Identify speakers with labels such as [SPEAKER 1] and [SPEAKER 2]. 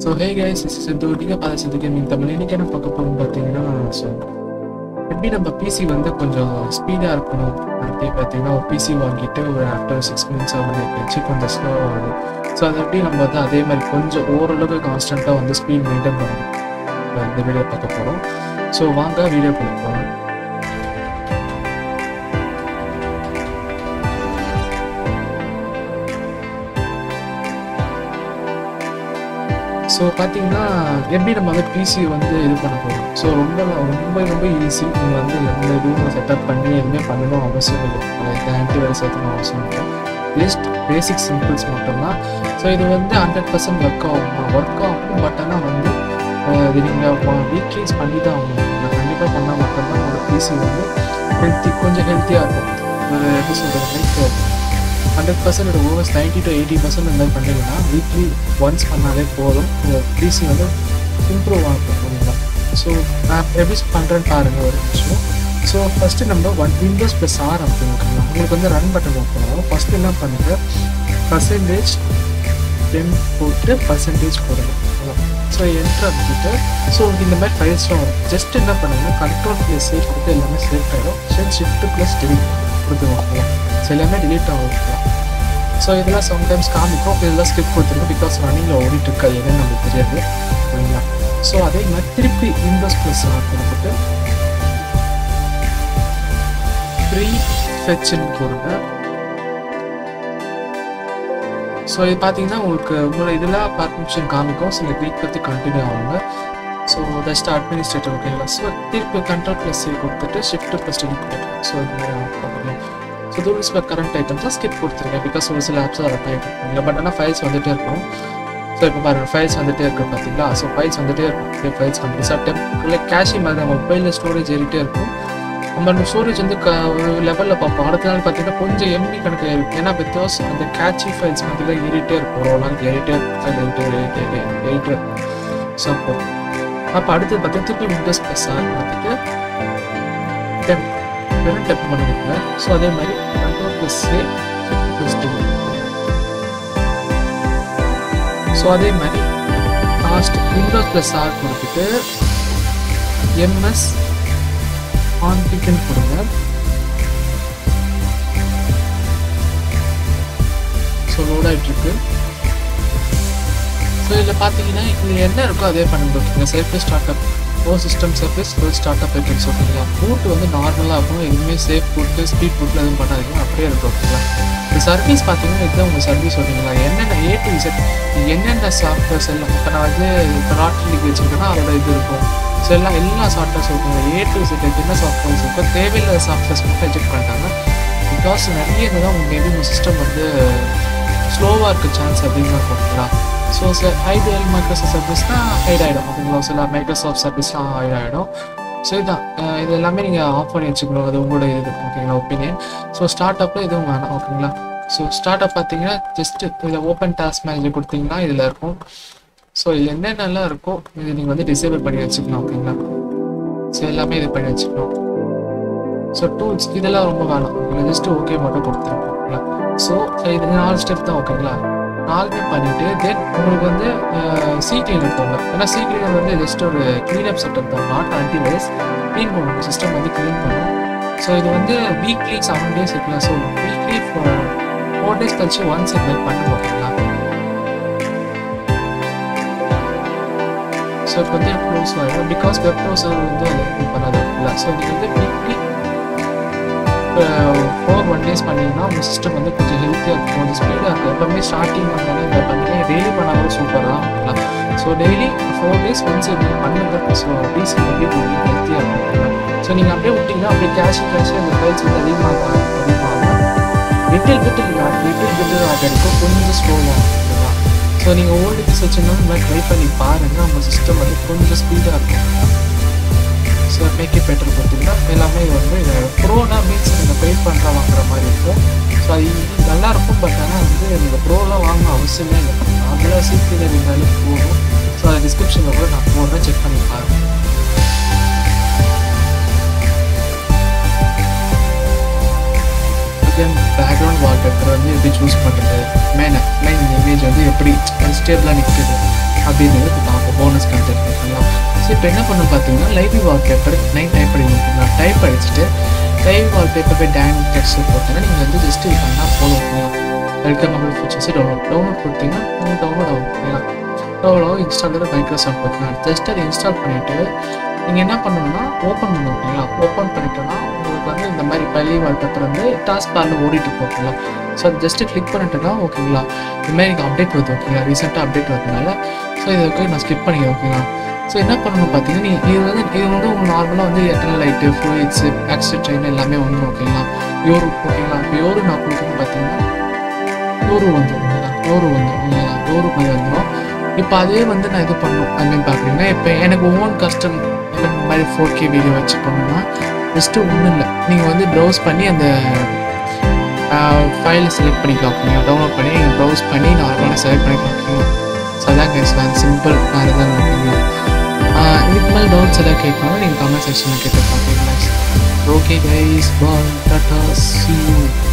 [SPEAKER 1] so hey guys சித்து நீங்கள் பார்த்து சித்து gaming Tamil இன்னைக்கு என்ன பார்க்க போகிறோம் பார்த்தீங்கன்னா ஸோ எப்படி நம்ம பிசி வந்து கொஞ்சம் ஸ்பீடாக இருக்கணும் அப்படி பார்த்தீங்கன்னா ஒரு பிசி வாங்கிட்டு ஒரு ஆஃப்டர் சிக்ஸ் மந்த்ஸ் வந்து வச்சு கொஞ்சம் ஸ்லோ ஆகுது ஸோ அது எப்படி நம்ம வந்து அதே மாதிரி கொஞ்சம் ஓரளவுக்கு கான்ஸ்டண்ட்டாக வந்து ஸ்பீட் மெயின்டைன் பண்ணணும் இப்ப இந்த வீடியோ பார்க்க போகிறோம் ஸோ வாங்க வீடியோ பார்க்க போகிறோம் ஸோ பார்த்தீங்கன்னா எப்படி நம்ம வந்து பிசி வந்து இது பண்ண போகிறோம் ஸோ ரொம்ப ரொம்ப ரொம்ப ஈஸி நீங்கள் வந்து எந்த இதுவும் செட்டப் பண்ணி எதுவுமே பண்ணணும் அவசியம் இல்லை இந்த ஆன்டிவைரஸ் எதுவும் அவசியம் இல்லை ஜஸ்ட் பேசிக் சிம்பிள்ஸ் மட்டும்தான் ஸோ இது வந்து ஹண்ட்ரட் பர்சன்ட் ஒர்க் ஆகும் ஒர்க் ஆகும் பட் ஆனால் வந்து அஹ், இது நீங்கள் வீக்லீஸ் பண்ணி தான் ஆகணும் நீங்கள் கண்டிப்பாக பண்ணால் மட்டும்தான் உங்களோட பிசி வந்து ஹெல்த்தி கொஞ்சம் ஹெல்த்தியாக இருக்கும் ஒரு எப்படி சொல்கிறது like hundred percent overs ninety to eighty percent இந்த மாதிரி பண்ணிங்கன்னா வீக்லி ஒன்ஸ் பண்ணாலே போதும் உங்கள் பிசி வந்து இம்ப்ரூவ் ஆகும் சரிங்களா ஸோ நான் எப்படி பண்ணுறேன்னு பாருங்கள் ஒரு நிமிஷம் ஸோ ஃபஸ்ட்டு நம்ம ஒன் விண்டோஸ் ப்ளஸ் ஆர் அப்படின்னுக்கலாம் உங்களுக்கு வந்து ரன் பட்டன் ஓப்பன் ஃபஸ்ட்டு என்ன பண்ணுங்க பர்சன்டேஜ் டென் போட்டு பர்சன்டேஜ் போடுங்க ஸோ என்ட்ரு அப்படிட்டு ஸோ இந்த மாதிரி ஃபைல்ஸ்லாம் வரும் ஜஸ்ட் என்ன பண்ணுங்கன்னா கண்ட்ரோல் ப்ளஸ் சேவ் கொடுத்து எல்லாமே சேவ் ஆகிடும் ஷெட் ஷிஃப்ட் ப்ளஸ் delete கொடுத்துருவாங்க ஸோ எல்லாமே delete ஆகும் ஸோ இதெல்லாம் சம்டைம்ஸ் காமிக்கும் இதெல்லாம் ஸ்கிப் கொடுத்துருங்க பிகாஸ் ரன்னிங்கில் ஓடிட்டு இருக்காது என்னன்னு நமக்கு தெரியாது சரிங்களா ஸோ அதே மாதிரி திருப்பி விண்டோஸ் ப்ளஸ் ஆர் கொடுத்துட்டு ப்ரீ ஃபெச்சுன்னு போடுங்க ஸோ இது பார்த்தீங்கன்னா உங்களுக்கு உங்களோட இதில் பர்மிஷன் காமிக்கும் ஸோ நீங்கள் கிளிக் பற்றி கண்டினியூ ஆகுங்க ஸோ ஜஸ்ட் அட்மினிஸ்ட்ரேட்டர் ஓகேங்களா ஸோ திருப்பி கண்ட்ரோல் ப்ளஸ் கொடுத்துட்டு ஷிஃப்ட் ப்ளஸ் டிலீட் பண்ணிட்டு ஸோ இந்த மாதிரி பண்ணணும் so rules by current items skip கொடுத்துருங்க பிகாஸ் ஒரு சில ஆப்ஸ் ரன் ஆகிட்டு இல்லை பட் ஆனால் ஃபைல்ஸ் வந்துட்டே இருக்கும் ஸோ இப்போ பாருங்க ஃபைல்ஸ் வந்துட்டே இருக்கு பார்த்தீங்களா ஸோ ஃபைல்ஸ் வந்துட்டே இருக்கும் ஃபைல்ஸ் கண்டிப்பாக டெம் இல்லை கேஷி மாதிரி நம்ம மொபைலில் ஸ்டோரேஜ் ஏறிட்டே இருக்கும் நம்ம ஸ்டோரேஜ் வந்து க ஒரு லெவலில் பார்ப்போம் அடுத்த நாள் பார்த்தீங்கன்னா கொஞ்சம் எம்பி கணக்கில் இருக்கும் ஏன்னா பிகாஸ் அந்த கேட்சி ஃபைல்ஸ் வந்து ஏறிட்டே இருக்கும் ஒரு நாள் ஏறிட்டே ஃபைல் ஏறிட்டே ஏறிட்டே ஏறிட்டே ஸோ அப்போ அப்போ அடுத்தது பார்த்தீங்கன்னா திருப்பி விண்டோஸ் ப்ளஸ் ஆர் பார்த்துட்டு டெம் வெறும் டெப் பண்ணுவாங்க ஸோ அதே மாதிரி control plus A plus two so அதே மாதிரி லாஸ்ட் விண்டோஸ் ப்ளஸ் ஆர் கொடுத்துட்டு எம்எஸ் ஆன் கிளிக்னு கொடுங்க ஸோ லோட் ஆகிட்டு இருக்கு ஸோ இதில் பார்த்தீங்கன்னா இதில் என்ன இருக்கோ அதே பண்ணி ஓகேங்க safety start up oh system service full start up items ஓகேங்களா பூட் வந்து நார்மலாக இருக்கும் எதுவுமே சேஃப் பூட்டு ஸ்பீட் பூட்டில் எதுவும் பண்ணாதீங்க அப்படியே இருக்கும் ஓகேங்களா இந்த சர்வீஸ் பார்த்தீங்கன்னா இதுதான் உங்கள் சர்வீஸ் ஓகேங்களா என்னென்ன ஏ டு இசட் என்னென்ன சாஃப்ட்வேர்ஸ் எல்லாம் இப்போ நான் வந்து இப்போ ராட் லீக் வச்சுருக்கேன்னா அதோட இது இருக்கும் ஸோ எல்லாம் எல்லா சாஃப்ட்வேர்ஸ் இருக்குங்க ஏ டு இசட் என்ன சாஃப்ட்வேர்ஸ் இருக்கோ தேவையில்லாத சாஃப்ட்வேர்ஸ் மட்டும் எஜெக்ட் பண்ணிட்டாங்க பிகாஸ் நிறைய இதுதான் உங்கள் மேபி உங்கள் சிஸ்டம் வந்து ஸ்லோவாக இருக்க சான்ஸ் அதிகமாக இருக்கும் ஓகேங்களா ஸோ சார் ஐடியல் மைக்ரோசாஃப்ட் சர்வீஸ்னால் ஹைட் ஆகிடும் ஓகேங்களா சில மைக்ரோசாஃப்ட் சர்வீஸ்லாம் ஹைட் ஆகிடும் ஸோ இதுதான் அஹ் இது எல்லாமே நீங்கள் ஆஃப் பண்ணி வச்சுக்கணும் அது உங்களோட இது ஓகேங்களா ஒப்பீனியன் ஸோ ஸ்டார்ட் அப்பில் எதுவும் வேணாம் ஓகேங்களா ஸோ ஸ்டார்ட் அப் பார்த்தீங்கன்னா ஜஸ்ட் இதில் ஓப்பன் டாஸ்க் மேனேஜர் கொடுத்தீங்கன்னா இதில் இருக்கும் ஸோ இதில் என்னென்னலாம் இருக்கோ இது நீங்கள் வந்து டிசேபிள் பண்ணி வச்சுக்கணும் ஓகேங்களா ஸோ எல்லாமே இது பண்ணி வச்சுக்கணும் ஸோ டூல்ஸ் இதெல்லாம் ரொம்ப வேணாம் ஓகேங்களா ஜஸ்ட் ஓகே மட்டும் கொடுத்துருங்க ஓகேங்களா ஸோ இது நாலு ஸ்டெப் தான் ஓகேங்களா நாலுமே பண்ணிட்டு தென் உங்களுக்கு வந்து சி கிளீனர் போங்க ஏன்னா சி கிளீனர் வந்து ஜஸ்ட் ஒரு க்ளீனப் செட்டப் தான் நாட் ஆன்டிவைரஸ் க்ளீன் பண்ணணும் சிஸ்டம் வந்து க்ளீன் பண்ணும் ஸோ இது வந்து வீக்லி செவன் டேஸ் இருக்கலாம் ஸோ வீக்லி ஃபோர் டேஸ் கழிச்சு ஒன்ஸ் இது மாதிரி பண்ணுங்க ஓகேங்களா ஸோ இப்போ வந்து க்ளோஸ் ஆகிடும் பிகாஸ் வெப் ப்ரௌசர் வந்து அதை இது பண்ணாது இல்லை ஸோ நீங்கள் வந்து வீக்லி ஃபோர் ஒன் டேஸ் பண்ணிங்கன்னா உங்கள் சிஸ்டம் வந்து கொஞ்சம் ஹெல்த்தியாக இருக்கும் கொஞ்சம் ஸ்பீடாக இருக்கும் எப்பவுமே ஸ்டார்டிங் வந்தாலும் இந்த பண்ணி டெய்லி பண்ணாலும் சூப்பராக இருக்கலாம் so daily four days once இது பண்ணுங்க ஸோ பிசி வந்து கொஞ்சம் ஹெல்த்தியாக இருக்கும் ஸோ நீங்கள் அப்படியே விட்டிங்கன்னா அப்படியே கேஷ் கேஷ் அந்த ஃபைல்ஸ் வந்து அதிகமாக அதிகமாக லிட்டில் பிட்டு லிட்டில் பிட்டு அது இருக்கும் கொஞ்சம் ஸ்லோவாக ஓகேவா ஸோ நீங்கள் ஓல்டு பிஸ் வச்சுருந்தா இந்த மாதிரி ட்ரை பண்ணி பாருங்கள் உங்கள் சிஸ்டம் வந்து கொஞ்சம் ஸ்பீடாக இருக்கும் ஸோ மேக் இட் பெட்டர் பார்த்தீங்கன்னா எல்லாமே வந்து ப்ரோனா மீன்ஸ் நீங்கள் பெயிண்ட் பண்ணுற வாங்குற மாதிரி இருக்கும் ஸோ அது இது நல்லா இருக்கும் பட் ஆனால் வந்து நீங்கள் ப்ரோலாம் வாங்க அவசியமே இல்லை நார்மலாக சீக்கிரம் இருந்தாலே போதும் ஸோ அதை டிஸ்கிரிப்ஷனில் கூட நான் போடுறேன் செக் பண்ணி பாருங்கள் அகேன் பேக்ரவுண்ட் வால்பேப்பர் வந்து எப்படி சூஸ் பண்ணுறது மெயின் மெயின் இமேஜ் வந்து எப்படி ஸ்டேபிளாக நிற்குது அப்படின்றது இப்போ என்ன பண்ண பார்த்தீங்கன்னா லைவ் வால்பேப்பர் நைன் டைப் பண்ணி ஓகேங்களா டைப் அடிச்சுட்டு லைவ் வால்பேப்பர் போய் டைனமிக் டெக்ஸ்ட் போட்டீங்கன்னா நீங்கள் வந்து ஜஸ்ட் இது பண்ணால் போதும் ஓகேங்களா welcome mobile features download download கொடுத்தீங்கன்னா உங்களுக்கு டவுன்லோட் ஆகும் ஓகேங்களா எவ்வளோ இன்ஸ்டாலர் மைக்ரோசாஃப்ட் ஓகேங்களா ஜஸ்ட் அதை இன்ஸ்டால் பண்ணிவிட்டு நீங்கள் என்ன பண்ணணும்னா ஓப்பன் பண்ணணும் ஓகேங்களா ஓப்பன் பண்ணிட்டோன்னா உங்களுக்கு வந்து இந்த மாதிரி பழைய வால்பேப்பர் வந்து டாஸ்க் பாரில் ஓடிட்டு போகலாம் ஸோ அது ஜஸ்ட்டு கிளிக் பண்ணிட்டோன்னா ஓகேங்களா இது மாதிரி எனக்கு அப்டேட் வருது ஓகேங்களா ரீசெண்டாக அப்டேட் வரதுனால ஸோ இதை ஓகே நான் ஸ்கிப் பண்ணிக்கிறேன் ஓகேங்களா ஸோ என்ன பண்ணணும் பார்த்தீங்கன்னா நீ இது வந்து இது வந்து உங்களுக்கு நார்மலாக வந்து எட்டர்னல் லைட்டு ஃப்ளூயிட்ஸு ஆக்சிட் ட்ரெயின் எல்லாமே வந்துடும் ஓகேங்களா யோரு ஓகேங்களா இப்போ யோரு நான் கொடுக்குறது பார்த்தீங்கன்னா யோரு வந்துடும் ஓகேங்களா யோரு வந்துடும் ஓகேங்களா யோரு மாதிரி வந்துடும் இப்போ அதே வந்து நான் இது பண்ணணும் ஐ மீன் பார்க்குறீங்கன்னா இப்போ எனக்கு ஓன் கஸ்டம் இந்த மாதிரி ஃபோர் கே வீடியோ வச்சு பண்ணணும்னா ஜஸ்ட்டு ஒன்றும் இல்லை நீங்கள் வந்து ப்ரௌஸ் பண்ணி அந்த ஃபைலை செலக்ட் பண்ணிக்கலாம் ஓகேங்களா டவுன்லோட் பண்ணி நீங்கள் ப்ரௌஸ் பண்ணி நார்மலாக செலக்ட் பண்ணிக்கலாம் ஓகேங்களா ஸோ அதான் கைஸ் வேறு சிம்பிள் வேறு எதாவது ஓகேங்களா ஆஹ் இதுக்கு மேலே டவுட்ஸ் எதாவது கேட்கணும் நீங்கள் கமெண்ட் செக்ஷனில் கேட்டுக்கலாம் ஓகேங்களா okay guys bye tata see you